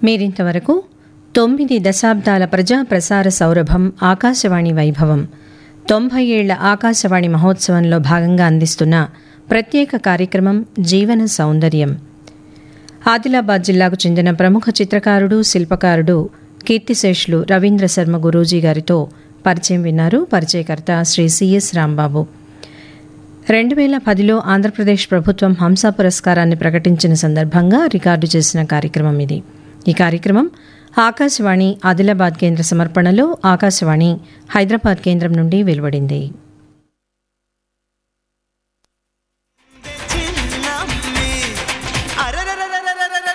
మీరింతవరకు తొమ్మిది దశాబ్దాల ప్రజా ప్రసార సౌరభం ఆకాశవాణి వైభవం తొంభై ఏళ్ల ఆకాశవాణి మహోత్సవంలో భాగంగా అందిస్తున్న ప్రత్యేక కార్యక్రమం జీవన సౌందర్యం ఆదిలాబాద్ జిల్లాకు చెందిన ప్రముఖ చిత్రకారుడు శిల్పకారుడు కీర్తిశేషులు రవీంద్ర శర్మ గురూజీ గారితో పరిచయం విన్నారు పరిచయకర్త శ్రీ సిఎస్ రాంబాబు రెండు వేల పదిలో ఆంధ్రప్రదేశ్ ప్రభుత్వం హంస పురస్కారాన్ని ప్రకటించిన సందర్భంగా రికార్డు చేసిన కార్యక్రమం ఇది ఈ కార్యక్రమం ఆకాశవాణి ఆదిలాబాద్ కేంద్ర సమర్పణలో ఆకాశవాణి హైదరాబాద్ కేంద్రం నుండి వెలువడింది